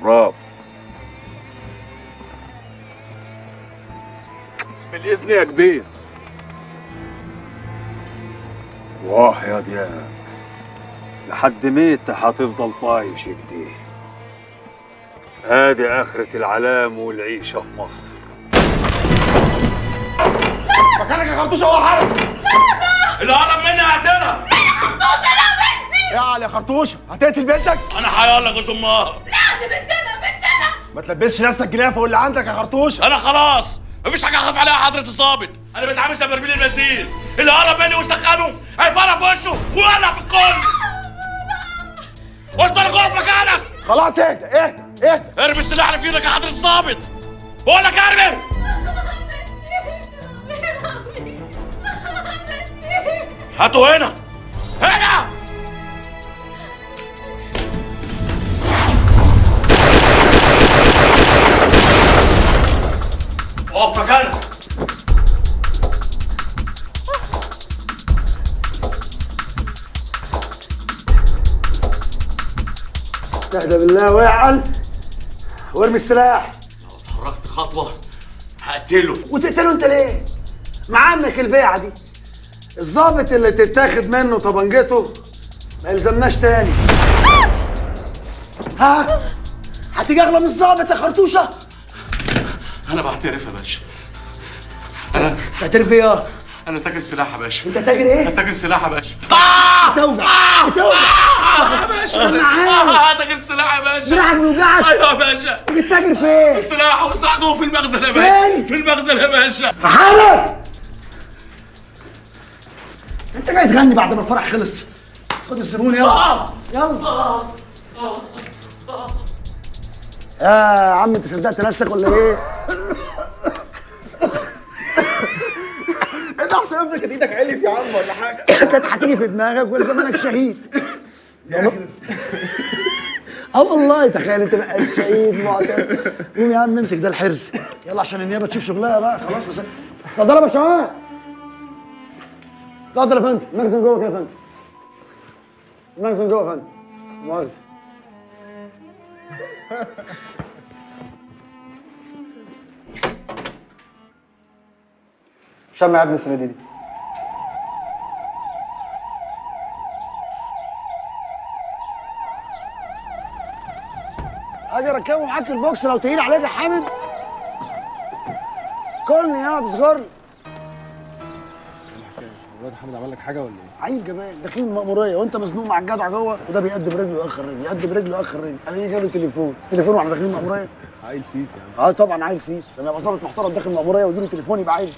عراف بالاذن يا كبير واه يا دياب لحد ميت هتفضل طايش كده ادي اخرة العلام والعيشة في مصر مكانك يا خرطوش هو حرب اللي قرب مني هقتلها خرطوش انا بنتي يا علي يا خرطوش هتقتل بنتك انا حيالله جوز امها لا دي بنتنا بنتنا ما تلبسش نفسك جنيه فوق اللي عندك يا خرطوش انا خلاص مفيش حاجه اخاف عليها حضره الظابط انا بتعامل زي برميل البنزين اللي قرب مني وسخنه هيفرق في وشه ويولع في الكل قلت لك اقف مكانك خلاص اهدى اهدى اهدى ارمي السلاح اللي في ايدك يا حضره الظابط بقول لك ارمي هاتوا هنا هنا اقف مكانك اهدى بالله واعل وارمي السلاح اتحركت خطوه هقتله وتقتله انت ليه؟ معانك البيعه دي الظابط اللي تتاخد منه طبنجته ما يلزمناش تاني ها؟ هتيجي اغلى من الظابط يا خرطوشه؟ انا بعترف يا باشا انا تعترف ايه؟ انا تاجر سلاح يا باشا انت تاجر ايه؟ تاجر سلاح يا باشا بتوجع بتوجع يا باشا أنا عارف. آه، تاجر سلاح يا باشا دراعك بيوجعك ايوه يا باشا بتتاجر فين؟ السلاح والسلاح جوه في المخزن يا باشا فين؟ في المخزن يا باشا محمد انت جاي تغني بعد ما الفرح خلص خد الزبون يلا يلا يا عم انت صدقت نفسك ولا ايه؟ انت احسن ابنك كانت ايدك علت يا عم ولا حاجه كانت هتيجي في دماغك ولا زمانك شهيد اه والله تخيل انت بقى شهيد معتز قوم يا عم امسك ده الحرز يلا عشان النيابه تشوف شغلها بقى خلاص بس اتفضل يا باشمهندس اتفضل يا فندم المخزن جوه كده يا فندم المخزن جوه يا فندم مؤاخذة شمع يا ابني السنة دي اجي اركبه معاك البوكس لو تقيل عليك يا حامد كلني يا تصغر لي الواد حامد عمل لك حاجه ولا ايه؟ عيل جبان داخلين المأمورية وانت مزنوق مع الجدع جوه وده بيقدم رجله يأخر رجله يقدم رجله يأخر رجله انا يجي جاله تليفون تليفون واحنا داخلين المأمورية عيل سيس يا عم اه طبعا عيل سيس لما يبقى ظابط محترم داخل المأمورية ويجي له تليفون يبقى عيل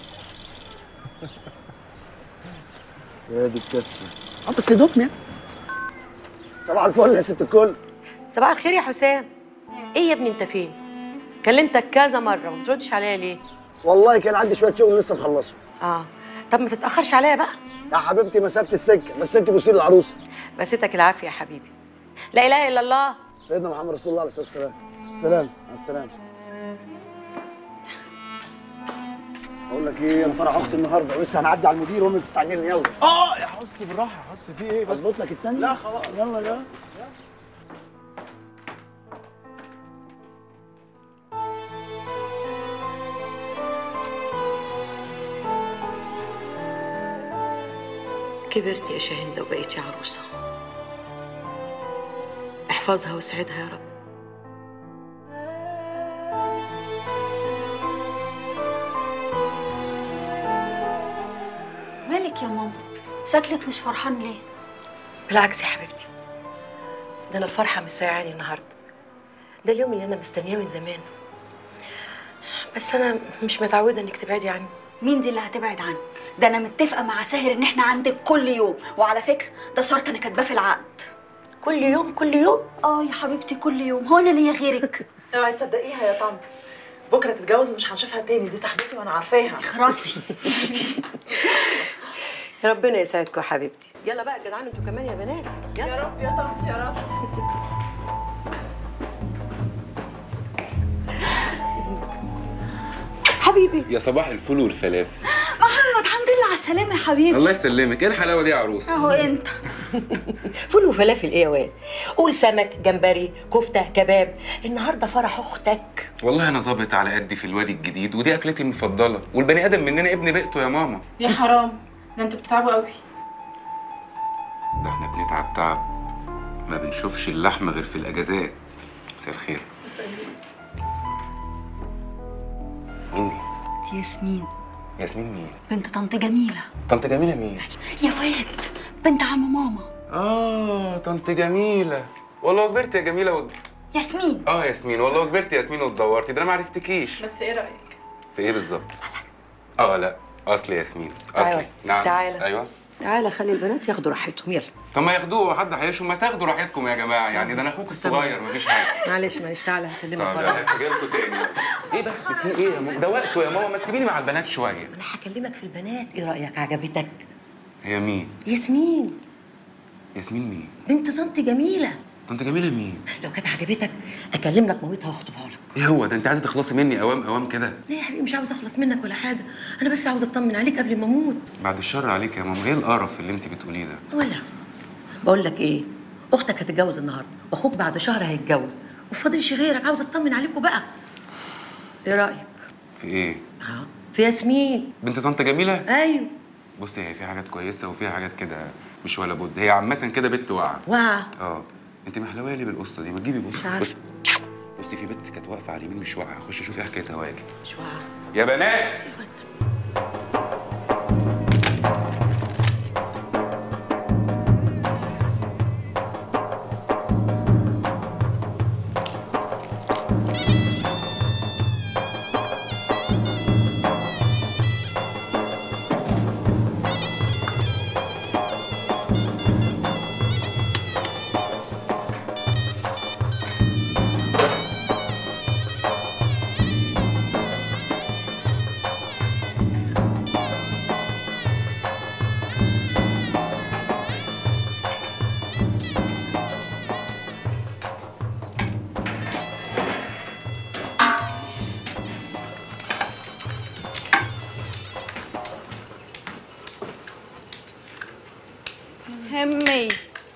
يا دي الكسفة اه بس دوبني صباح الفل يا ست الكل صباح الخير يا حسام ايه يا ابني انت فين كلمتك كذا مره وما بتردش عليا ليه والله كان عندي شوية شغل لسه مخلصه اه طب ما تتاخرش عليا بقى يا حبيبتي مسافة السكة بس انت بوسي العروسة بسيتك العافيه يا حبيبي لا اله الا الله سيدنا محمد رسول الله عليه الصلاة والسلام السلام على السلامة اقول لك ايه انا فرح اختي النهارده ولسه هنعدي على المدير وامي بتستعجلني يلا اه يا حس بالراحه يا حس في ايه بس اظبط لك التاني لا خلاص يلا يلا كبرت يا شاهندة وبقيتي عروسة احفظها واسعدها يا رب مالك يا ماما شكلك مش فرحان ليه بالعكس يا حبيبتي ده انا الفرحة مسيعاني النهاردة ده اليوم اللي انا مستنياه من زمان بس انا مش متعودة انك تبعدي عني مين دي اللي هتبعد عنه ده انا متفقه مع ساهر ان احنا عندك كل يوم وعلى فكره ده شرط انا كاتباه في العقد كل يوم كل يوم اه يا حبيبتي كل يوم هو انا ليا غيرك اوعي تصدقيها يا طنط بكره تتجوز مش هنشوفها تاني دي صاحبتي وانا عارفاها راسي ربنا يسعدكم يا حبيبتي يلا بقى جدعان انتوا كمان يا بنات يلا يا رب يا طنط يا رب حبيبي يا صباح الفل والفلافل محمد الحمد لله على السلامه يا حبيبي الله يسلمك ايه الحلاوه دي يا عروس اهو انت فول وفلافل ايه يا واد قول سمك جمبري كفته كباب النهارده فرح اختك والله انا ظابط على قدي في الوادي الجديد ودي اكلتي المفضله والبني ادم مننا ابن بيئته يا ماما يا حرام ده انتوا بتتعبوا قوي ده احنا بنتعب تعب ما بنشوفش اللحمه غير في الاجازات مساء الخير مين دي؟ دي ياسمين ياسمين مين بنت طنط جميله طنط جميله مين يا واد بنت عم ماما اه طنط جميله والله كبرت يا جميله و... ياسمين اه ياسمين والله كبرت يا ياسمين واتدورتي ده انا ما عرفتكيش بس ايه رايك في ايه بالظبط اه لا اصل ياسمين اصلي تعالى. نعم تعالى. ايوه تعالى خلي البنات ياخدوا راحتهم يلا طب ما ياخدوه حد هيشوا ما تاخدوا راحتكم يا جماعه يعني ده انا اخوك الصغير مفيش حاجه معلش معلش تعالى هكلمك طب بره انا هسجلكوا تاني ايه بس في ايه يا ماما ده وقته يا ماما ما تسيبيني مع البنات شويه انا هكلمك في البنات ايه رايك عجبتك هي مين ياسمين ياسمين مين بنت طنط جميله طنط جميله مين لو كانت عجبتك اكلم لك مامتها واخطبها لك ايه هو ده انت عايزه تخلصي مني اوام اوام كده ليه يا حبيبي مش عاوزه اخلص منك ولا حاجه انا بس عاوزه اطمن عليك قبل ما اموت بعد الشر عليك يا ماما ايه القرف اللي انت بتقوليه ده ولا بقول لك ايه اختك هتتجوز النهارده واخوك بعد شهر هيتجوز وفاضلش غيرك عاوزه اطمن عليكوا بقى ايه رايك في ايه اه في ياسمين بنت طنط جميله ايوه بصي هي في حاجات كويسه وفي حاجات كده مش ولا بد هي عامه كده بنت واقعه واعه اه انت محلويه ليه بالقصه دي ما تجيبي بص مش عارفة. بص بصي في بنت كانت واقفه على اليمين مش واقعه اخش اشوف ايه حكايتها واجي مش واعه يا بنات همي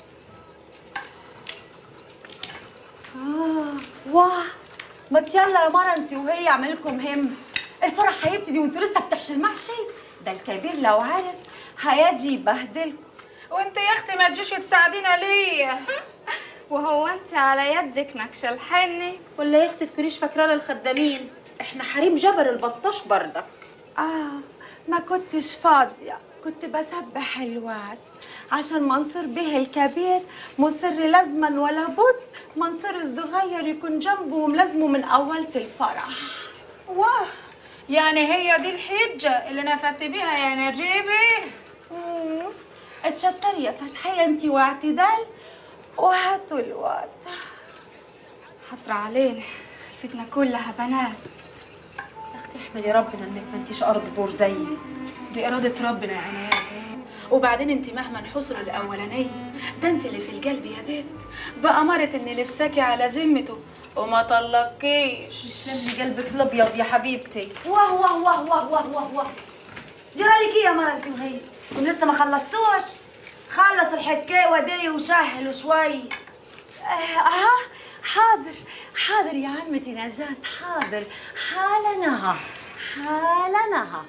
واه ما يلا يا مرة انت وهي اعمل لكم هم الفرح هيبتدي وانتوا لسه بتحشوا المحشي ده الكبير لو عارف هيجي يبهدلكم وانت يا اختي ما تجيش تساعدينا ليه وهو انت على يدك نكش الحنة ولا يا اختي تكونيش فاكرانا الخدامين احنا حريم جبر البطاش بردك اه ما كنتش فاضية كنت بسبح الوعد عشان منصور به الكبير مصر لازما ولا بد منصور الصغير يكون جنبه وملازمه من أولة الفرح واه يعني هي دي الحجة اللي نفدت بيها يا نجيبي مم. اتشطري يا فتحية انت واعتدال وهاتوا الواد حسرة علينا الفتنة كلها بنات يا اختي احمدي ربنا انك ما انتيش ارض بور زيي دي اراده ربنا يا عنايات وبعدين انت مهما انحصر الاولانيه ده انت اللي في القلب يا بنت بأمارة ان لساكي على ذمته وما طلقكيش سلمي قلبك الابيض يا حبيبتي واه واه واه واه واه واه واه جرى لك ايه يا مرة انت وهي؟ انتم لسه ما خلصتوش؟ خلص الحكايه دي وشاهلوا شوي اه آه، حاضر حاضر يا عمتي نجاة حاضر حالنا حالنا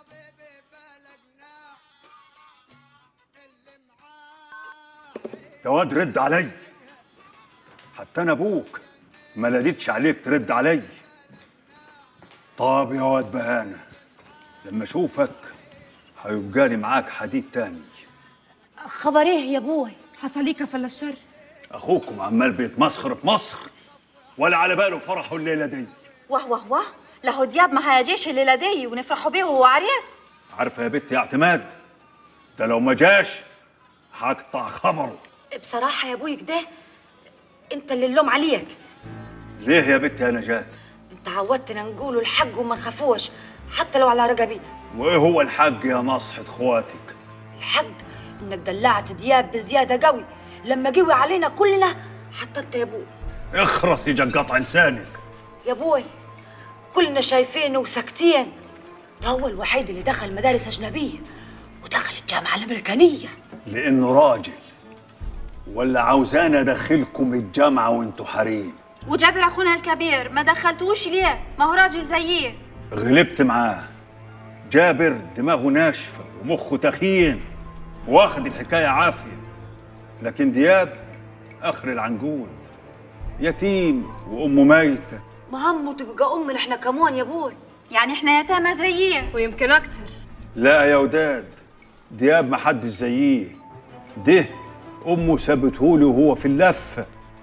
يا واد رد علي حتى انا ابوك ما لديتش عليك ترد علي طب يا واد بهانة لما اشوفك هيبقى لي معاك حديد تاني خبر ايه يا ابوي؟ حصل لي كفل الشر اخوكم عمال بيتمسخر في مصر ولا على باله فرحه الليله دي واه واه واه لهو دياب ما هيجيش الليله دي ونفرحوا بيه وهو عريس عارفه يا بنت يا اعتماد ده لو ما جاش هقطع خبره بصراحه يا ابوي كده انت اللي اللوم عليك ليه يا بنت يا نجاة انت عودتنا نقولوا الحق وما نخافوش حتى لو على رقبينا وايه هو الحق يا نصحة اخواتك الحق انك دلعت دياب بزياده قوي لما جوي علينا كلنا حتى انت يا ابوي اخرس يجا قطع لسانك يا ابوي كلنا شايفينه وساكتين ده هو الوحيد اللي دخل مدارس اجنبيه الجامعة الأمريكانية لانه راجل ولا عاوزان ادخلكم الجامعه وانتوا حريم وجابر اخونا الكبير ما دخلتوش ليه ما هو راجل زيه غلبت معاه جابر دماغه ناشفه ومخه تخين واخد الحكايه عافيه لكن دياب اخر العنقود يتيم وامه ميته ما همه تبقى أم احنا كمان يا بوي يعني احنا يتامى زيه ويمكن أكتر لا يا وداد دياب ما حدش زيه ده امه سابتهولي وهو في اللفه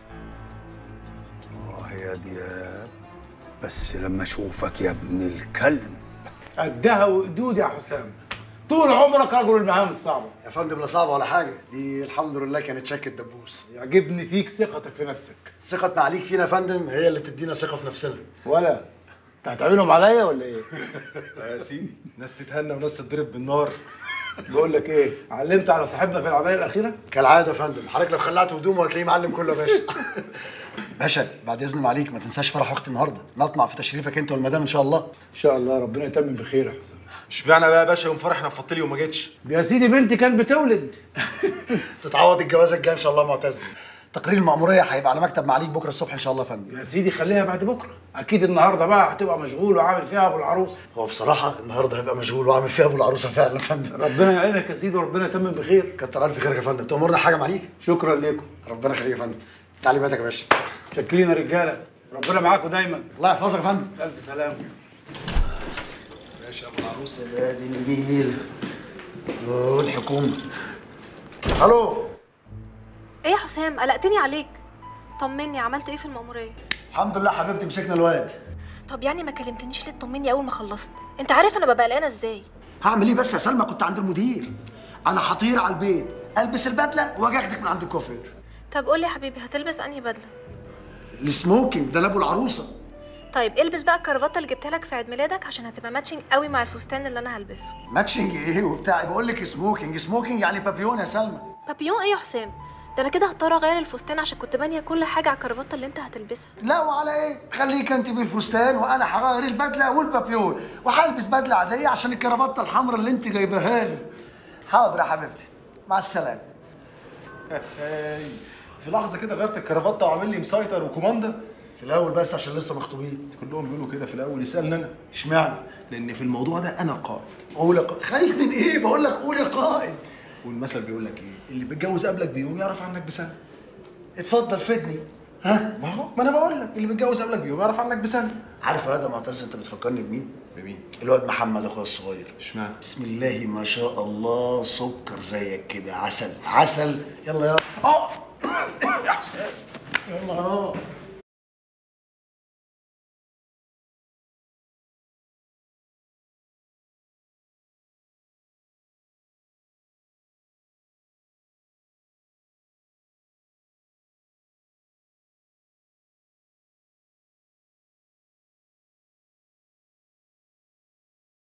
اه يا دياب بس لما اشوفك يا ابن الكلب قدها وقدود يا حسام طول عمرك رجل المهام الصعبه يا فندم لا صعبه ولا حاجه دي الحمد لله كانت شكه دبوس يعجبني فيك ثقتك في نفسك ثقتنا عليك فينا يا فندم هي اللي بتدينا ثقه في نفسنا ولا انت هتعملهم عليا ولا ايه؟ يا سيدي ناس تتهنى وناس تتضرب بالنار بقول لك ايه علمت على صاحبنا في العمليه الاخيره؟ كالعاده يا فندم حضرتك لو خلعت هدومه هتلاقيه معلم كله يا باشا باشا بعد اذن معاليك ما تنساش فرح اختي النهارده نطمع في تشريفك انت والمدام ان شاء الله ان شاء الله ربنا يتمم بخير يا حسام اشمعنى بقى يا باشا يوم فرحنا في فطلي وما جيتش يا سيدي بنتي كانت بتولد تتعوض الجوازه الجايه ان شاء الله معتز تقرير المأمورية هيبقى على مكتب معاليك بكره الصبح ان شاء الله يا فندم يا سيدي خليها بعد بكره اكيد النهارده بقى هتبقى مشغول وعامل فيها ابو العروسه هو بصراحه النهارده هيبقى مشغول وعامل فيها ابو العروسه فعلا يا فندم ربنا يعينك يا سيدي وربنا يتمم بخير كتر الف خيرك يا فندم تأمرنا حاجه معاليك شكرا لكم ربنا يخليك يا فندم تعليماتك يا باشا شاكرين يا رجاله ربنا معاكم دايما الله يحفظك يا فندم الف سلامه باشا ابو العروسه يا دي النيل والحكومه الو ايه يا حسام قلقتني عليك طمني عملت ايه في المأمورية الحمد لله حبيبتي مسكنا الواد طب يعني ما كلمتنيش ليه تطمني اول ما خلصت انت عارف انا ببقى قلقانه ازاي هعمل ايه بس يا سلمى كنت عند المدير انا هطير على البيت البس البدله واجي اخدك من عند الكوافير طب قول لي يا حبيبي هتلبس انهي بدله السموكينج ده لابو العروسه طيب البس بقى الكرافته اللي جبتها لك في عيد ميلادك عشان هتبقى ماتشنج قوي مع الفستان اللي انا هلبسه ماتشنج ايه وبتاع بقول لك سموكينج سموكينج يعني بابيون يا سلمى بابيون ايه يا حسام ده انا كده هضطر اغير الفستان عشان كنت بانيه كل حاجه على الكرافته اللي انت هتلبسها لا وعلى ايه خليك انت بالفستان وانا هغير البدله والبابيون وهلبس بدله عاديه عشان الكرافته الحمراء اللي انت جايباها لي حاضر يا حبيبتي مع السلامه في لحظه كده غيرت الكرافته وعامل لي مسيطر وكوماندا في الاول بس عشان لسه مخطوبين كلهم بيقولوا كده في الاول يسالني انا اشمعنى لان في الموضوع ده انا قائد قول يا قائد خايف من ايه بقول لك قول يا قائد والمثل بيقول لك ايه اللي بيتجوز قبلك بيوم يعرف عنك بسنه اتفضل فدني ها ما هو ما انا بقول لك اللي بيتجوز قبلك بيوم يعرف عنك بسنه عارف يا ادم معتز انت بتفكرني بمين بمين الواد محمد اخويا الصغير اشمعنى بسم الله ما شاء الله سكر زيك كده عسل عسل يلا يلا اه يا حسام يلا اه